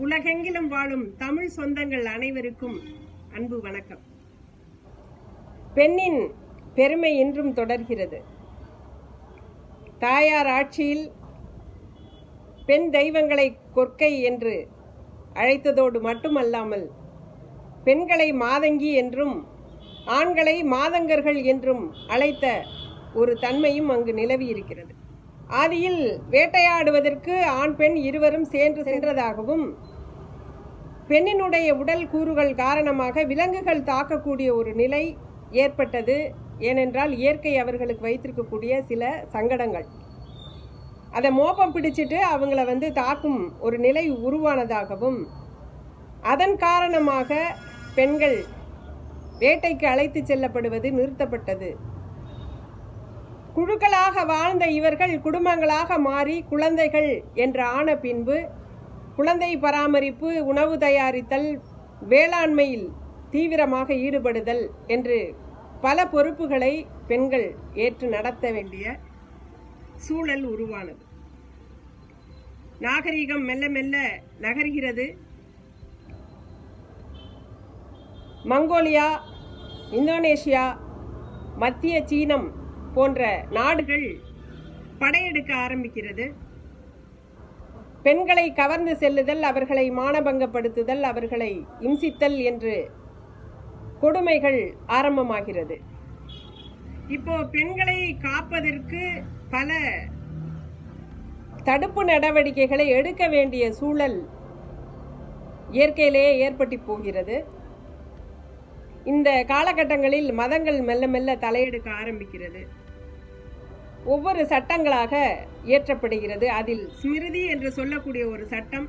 உலகெங்கிலும் வாழும் தமிழ் சொந்தங்கள் அனைவருக்கும் அன்பு வணக்கம் பெண்ணின் பெருமை இன்றும் தொடர்கிறது தாயார் ஆட்சியில் பெண் தெய்வங்களை கொற்கை என்று அழைத்ததோடு மட்டுமல்லாமல் பெண்களை மாதங்கி என்றும் ஆண்களை மாதங்கர்கள் என்றும் அழைத்த ஒரு தன்மையும் அங்கு நிலவி இருக்கிறது ஆதியில் வேட்டையாடுவதற்கு ஆண் பெண் இருவரும் சேர்ந்து சென்றதாகவும் பெண்ணினுடைய உடல் கூறுகள் காரணமாக விலங்குகள் தாக்கக்கூடிய ஒரு நிலை ஏற்பட்டது ஏனென்றால் இயற்கை அவர்களுக்கு வைத்திருக்கக்கூடிய சில சங்கடங்கள் அதை மோப்பம் பிடிச்சிட்டு அவங்கள வந்து தாக்கும் ஒரு நிலை உருவானதாகவும் அதன் காரணமாக பெண்கள் வேட்டைக்கு அழைத்து செல்லப்படுவது நிறுத்தப்பட்டது குழுக்களாக வாழ்ந்த இவர்கள் குடும்பங்களாக மாறி குழந்தைகள் என்று ஆன பின்பு குழந்தை பராமரிப்பு உணவு தயாரித்தல் வேளாண்மையில் தீவிரமாக ஈடுபடுதல் என்று பல பொறுப்புகளை பெண்கள் ஏற்று நடத்த வேண்டிய சூழல் உருவானது நாகரிகம் மெல்ல மெல்ல நகர்கிறது மங்கோலியா இந்தோனேஷியா மத்திய சீனம் போன்ற நாடுகள் படையெடுக்க ஆரம்பிக்கிறது பெண்களை கவர்ந்து செல்லுதல் அவர்களை மானபங்கப்படுத்துதல் அவர்களை இம்சித்தல் என்று கொடுமைகள் ஆரம்பமாகிறது இப்போ பெண்களை காப்பதற்கு பல தடுப்பு நடவடிக்கைகளை எடுக்க வேண்டிய சூழல் இயற்கையிலேயே ஏற்பட்டு போகிறது இந்த காலகட்டங்களில் மதங்கள் மெல்ல மெல்ல தலையெடுக்க ஆரம்பிக்கிறது ஒவ்வொரு சட்டங்களாக இயற்றப்படுகிறது அதில் ஸ்மிருதி என்று சொல்லக்கூடிய ஒரு சட்டம்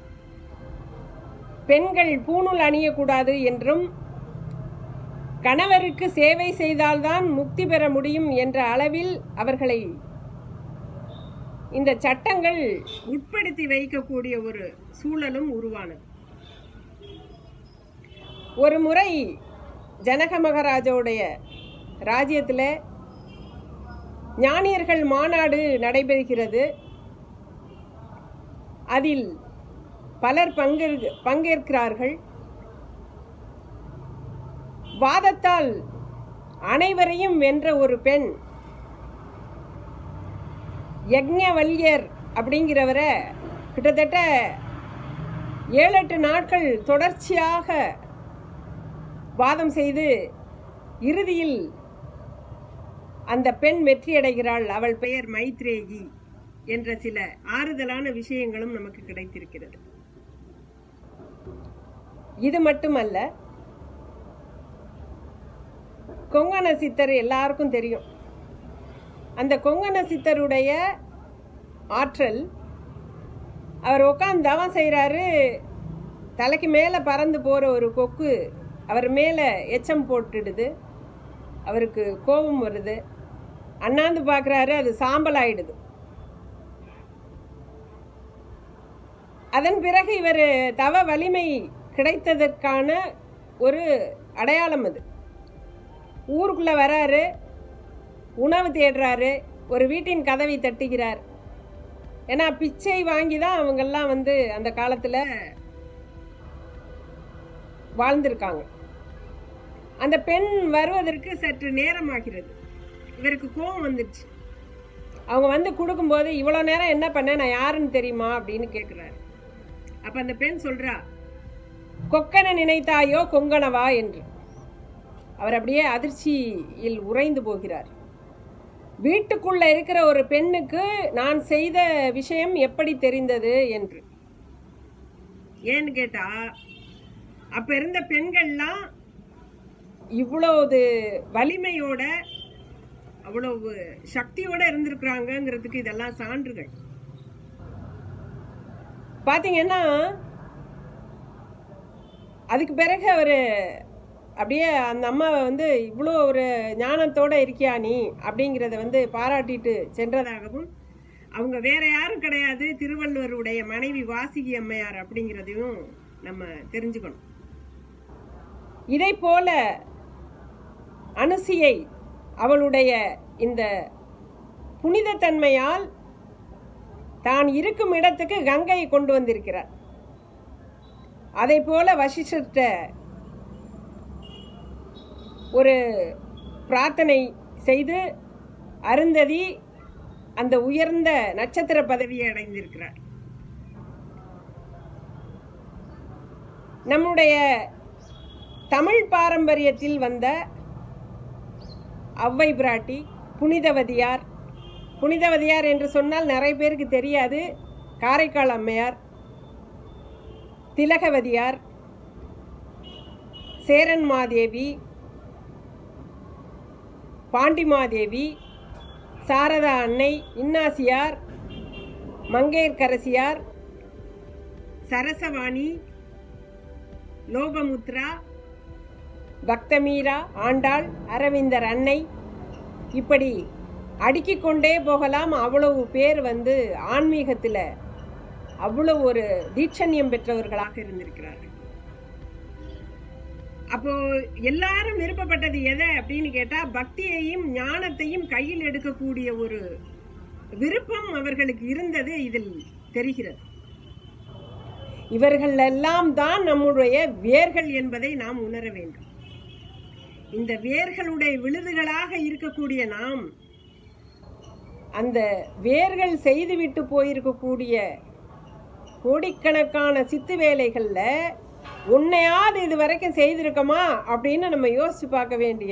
பெண்கள் பூணூல் அணியக்கூடாது என்றும் கணவருக்கு சேவை செய்தால்தான் முக்தி பெற முடியும் என்ற அளவில் அவர்களை இந்த சட்டங்கள் உட்படுத்தி வைக்கக்கூடிய ஒரு சூழலும் உருவானது ஒரு முறை ஜனக மகாராஜாவுடைய ராஜ்யத்தில் ஞானியர்கள் மாநாடு நடைபெறுகிறது அதில் பலர் பங்கே பங்கேற்கிறார்கள் வாதத்தால் அனைவரையும் வென்ற ஒரு பெண் யக்ஞவல்யர் அப்படிங்கிறவரை கிட்டத்தட்ட ஏழு எட்டு நாட்கள் தொடர்ச்சியாக வாதம் செய்து இறுதியில் அந்த பெண் வெற்றியடைகிறாள் அவள் பெயர் மைத்ரேயி என்ற சில ஆறுதலான விஷயங்களும் நமக்கு கிடைத்திருக்கிறது இது மட்டுமல்ல கொங்கண சித்தர் எல்லாருக்கும் தெரியும் அந்த கொங்கண சித்தருடைய ஆற்றல் அவர் உட்காந்து தவம் செய்கிறாரு தலைக்கு மேலே பறந்து போகிற ஒரு கொக்கு அவர் மேலே எச்சம் போட்டுடுது அவருக்கு கோபம் வருது அண்ணாந்து பார்க்குறாரு அது சாம்பல் ஆயிடுது அதன் பிறகு இவர் தவ வலிமை கிடைத்ததற்கான ஒரு அடையாளம் அது ஊருக்குள்ளே வராரு உணவு தேடுறாரு ஒரு வீட்டின் கதவை தட்டுகிறார் ஏன்னா பிச்சை வாங்கி தான் அவங்கெல்லாம் வந்து அந்த காலத்தில் வாழ்ந்திருக்காங்க அந்த பெண் வருவதற்கு சற்று நேரமாகிறது இவருக்கு கோபம் வந்துடுச்சு அவங்க வந்து கொடுக்கும்போது இவ்வளோ நேரம் என்ன பண்ண நான் யாருன்னு தெரியுமா அப்படின்னு கேட்குறாரு அப்போ அந்த பெண் சொல்கிறா கொக்கனை நினைத்தாயோ கொங்கணவா என்று அவர் அப்படியே அதிர்ச்சியில் உறைந்து போகிறார் வீட்டுக்குள்ள இருக்கிற ஒரு பெண்ணுக்கு நான் செய்த விஷயம் எப்படி தெரிந்தது என்று ஏன்னு கேட்டா அப்ப இருந்த பெண்கள்லாம் இவ்வளவு வலிமையோட அவ்வளவு சக்தியோட இருந்திருக்கிறாங்கிறதுக்கு இதெல்லாம் சான்றுகள் பாத்தீங்கன்னா அதுக்கு பிறகு அவர் அப்படியே அந்த அம்மாவை வந்து இவ்வளோ ஒரு ஞானத்தோட இருக்கியா நீ அப்படிங்கிறத வந்து பாராட்டிட்டு சென்றதாகவும் அவங்க வேற யாரும் கிடையாது திருவள்ளுவருடைய மனைவி வாசிகி அம்மையார் அப்படிங்கிறதையும் நம்ம தெரிஞ்சுக்கணும் இதை போல அனுசியை அவளுடைய இந்த புனிதத்தன்மையால் தான் இருக்கும் இடத்துக்கு கங்கையை கொண்டு வந்திருக்கிறார் அதை போல வசிஷ்ட ஒரு பிரார்த்தனை செய்து அருந்ததி அந்த உயர்ந்த நட்சத்திர பதவியை அடைந்திருக்கிறார் நம்முடைய தமிழ் பாரம்பரியத்தில் வந்த ஔவை பிராட்டி புனிதவதியார் புனிதவதியார் என்று சொன்னால் நிறைய பேருக்கு தெரியாது காரைக்கால் அம்மையார் திலகவதியார் சேரன்மாதேவி பாண்டிமாதேவி சாரதா அன்னை இன்னாசியார் மங்கையர்க்கரசியார் சரசவாணி லோகமுத்ரா பக்தமீரா ஆண்டாள் அரவிந்தர் அன்னை இப்படி அடுக்கிக் கொண்டே போகலாம் அவ்வளவு பேர் வந்து ஆன்மீகத்தில் அவ்வளவு ஒரு தீட்சண்யம் பெற்றவர்களாக இருந்திருக்கிறார்கள் அப்போ எல்லாரும் விருப்பப்பட்டது எதை அப்படின்னு கேட்டா பக்தியையும் ஞானத்தையும் கையில் எடுக்கக்கூடிய ஒரு விருப்பம் அவர்களுக்கு இருந்தது இதில் தெரிகிறது இவர்கள் எல்லாம் தான் நம்முடைய வேர்கள் என்பதை நாம் உணர வேண்டும் இந்த வேர்களுடைய விழுதுகளாக இருக்கக்கூடிய நாம் அந்த வேர்கள் செய்துவிட்டு போயிருக்கக்கூடிய கோடிக்கணக்கான சித்து வேலைகள்ல உன்னையாவது இது வரைக்கும் செய்திருக்கோமா அப்படின்னு நம்ம யோசிச்சு பார்க்க வேண்டிய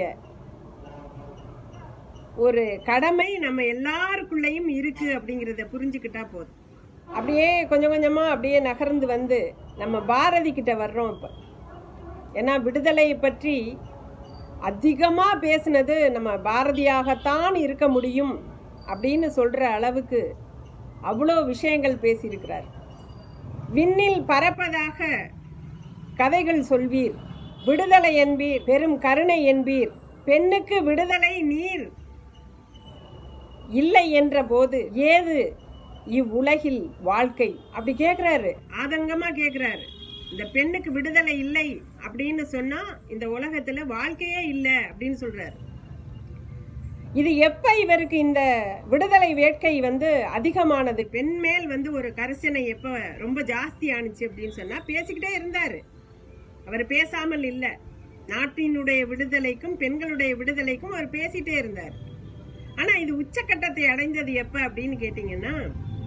ஒரு கடமை நம்ம எல்லாருக்குள்ளேயும் இருக்கு அப்படிங்கிறத புரிஞ்சுக்கிட்டா போதும் அப்படியே கொஞ்சம் கொஞ்சமா அப்படியே நகர்ந்து வந்து நம்ம பாரதி கிட்ட வர்றோம் இப்ப ஏன்னா விடுதலை பற்றி அதிகமா பேசுனது நம்ம பாரதியாகத்தான் இருக்க முடியும் அப்படின்னு சொல்ற அளவுக்கு அவ்வளோ விஷயங்கள் பேசியிருக்கிறார் விண்ணில் பறப்பதாக கதைகள் சொல்வீர் விடுதலை என்பீர் பெரும் கருணை என்பீர் பெண்ணுக்கு விடுதலை நீர் இல்லை என்ற போது ஏது இவ்வுலகில் வாழ்க்கை அப்படி கேக்குறாரு ஆதங்கமா கேக்குறாரு இந்த பெண்ணுக்கு விடுதலை இல்லை அப்படின்னு சொன்னா இந்த உலகத்துல வாழ்க்கையே இல்லை அப்படின்னு சொல்றாரு இது எப்ப இவருக்கு இந்த விடுதலை வேட்கை வந்து அதிகமானது பெண் மேல் வந்து ஒரு கரிசனை எப்ப ரொம்ப ஜாஸ்தி ஆணுச்சு அப்படின்னு சொன்னா பேசிக்கிட்டே இருந்தாரு அவர் பேசாமல் இல்ல நாட்டினுடைய விடுதலைக்கும் பெண்களுடைய விடுதலைக்கும் அவர் பேசிட்டே இருந்தார் ஆனா இது உச்சக்கட்டத்தை அடைந்தது எப்ப அப்படின்னு கேட்டீங்கன்னா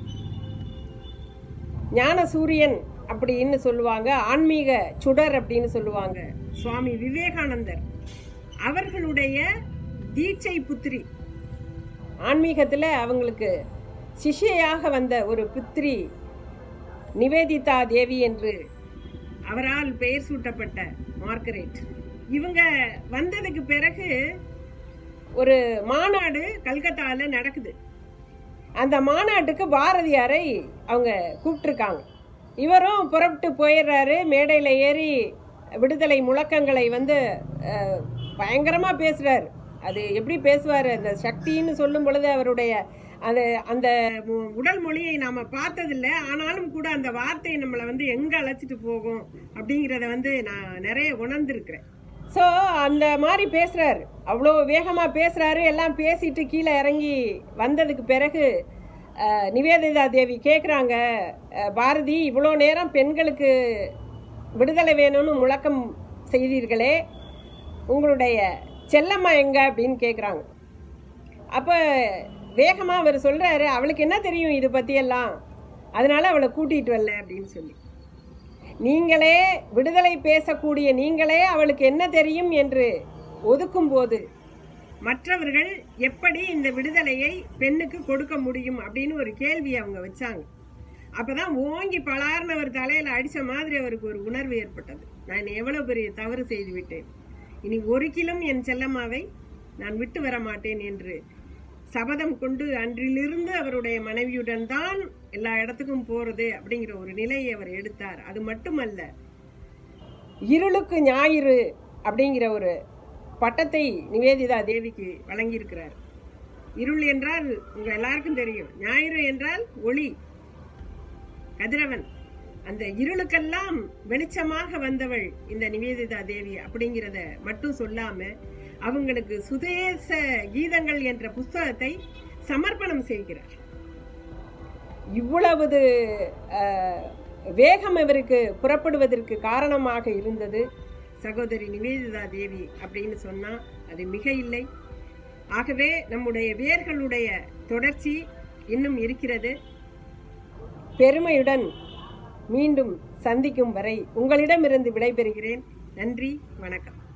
ஞான சூரியன் அப்படின்னு சொல்லுவாங்க ஆன்மீக சுடர் அப்படின்னு சொல்லுவாங்க சுவாமி விவேகானந்தர் அவர்களுடைய தீட்சை புத்திரி ஆன்மீகத்துல அவங்களுக்கு சிஷ்யையாக வந்த ஒரு புத்திரி நிவேதிதா தேவி என்று அவரால் பெயர் சூட்டப்பட்ட மார்கரெட் இவங்க வந்ததுக்கு பிறகு ஒரு மாநாடு கல்கத்தால நடக்குது அந்த மாநாட்டுக்கு பாரதியாரை அவங்க கூப்பிட்டுருக்காங்க இவரும் புறப்பட்டு போயிடுறாரு மேடையில் ஏறி விடுதலை முழக்கங்களை வந்து அஹ், பயங்கரமா பேசுறாரு அது எப்படி பேசுவார் அந்த சக்தின்னு சொல்லும் பொழுது அவருடைய அந்த அந்த மு- உடல் மொழியை நாம பார்த்ததில்ல ஆனாலும் கூட அந்த வார்த்தை நம்மளை வந்து எங்க அழைச்சிட்டு போகும் அப்படிங்கிறத வந்து நான் நிறைய உணர்ந்திருக்கிறேன் ஸோ அந்த மாதிரி பேசுறாரு அவ்வளோ வேகமா பேசுறாரு எல்லாம் பேசிட்டு கீழே இறங்கி வந்ததுக்கு பிறகு அஹ், நிவேதிதா தேவி கேட்குறாங்க பாரதி இவ்வளோ நேரம் பெண்களுக்கு விடுதலை வேணும்னு முழக்கம் செய்தீர்களே உங்களுடைய செல்லம்மா எங்க அப்படின்னு கேட்குறாங்க அப்போ வேகமாக அவர் சொல்கிறாரு அவளுக்கு என்ன தெரியும் இது பற்றியெல்லாம் அதனால அவளை கூட்டிகிட்டு வரல அப்படின்னு சொல்லி நீங்களே விடுதலை பேசக்கூடிய நீங்களே அவளுக்கு என்ன தெரியும் என்று ஒதுக்கும்போது மற்றவர்கள் எப்படி இந்த விடுதலையை பெண்ணுக்கு கொடுக்க முடியும் அப்படின்னு ஒரு கேள்வி அவங்க வச்சாங்க அப்பதான் ஓங்கி பலார்னவர் தலையில அடிச்ச மாதிரி அவருக்கு ஒரு உணர்வு ஏற்பட்டது நான் எவ்வளவு பெரிய தவறு செய்து விட்டேன் இனி ஒரு கிலும் என் செல்லம்மாவை நான் விட்டு வர மாட்டேன் என்று சபதம் கொண்டு அன்றிலிருந்து அவருடைய மனைவியுடன் தான் எல்லா இடத்துக்கும் போறது அப்படிங்கிற ஒரு நிலையை அவர் எடுத்தார் அது மட்டுமல்ல இருளுக்கு ஞாயிறு அப்படிங்கிற ஒரு பட்டத்தை நிவேதிதா தேவிக்கு வழங்கியிருக்கிறார் இருள் என்றால் உங்க எல்லாருக்கும் தெரியும் ஞாயிறு என்றால் ஒளி கதிரவன் அந்த இருளுக்கெல்லாம் வெளிச்சமாக வந்தவள் இந்த நிவேதிதா தேவி அப்படிங்கிறத மட்டும் சொல்லாம அவங்களுக்கு சுதேச கீதங்கள் என்ற புஸ்தகத்தை சமர்ப்பணம் செய்கிறார் இவ்வளவு அஹ், வேகம் இவருக்கு புறப்படுவதற்கு காரணமாக இருந்தது சகோதரி நிவேதிதா தேவி அப்படின்னு சொன்னா அது மிக இல்லை ஆகவே நம்முடைய வேர்களுடைய தொடர்ச்சி இன்னும் இருக்கிறது பெருமையுடன் மீண்டும் சந்திக்கும் வரை உங்களிடமிருந்து விடைபெறுகிறேன் நன்றி வணக்கம்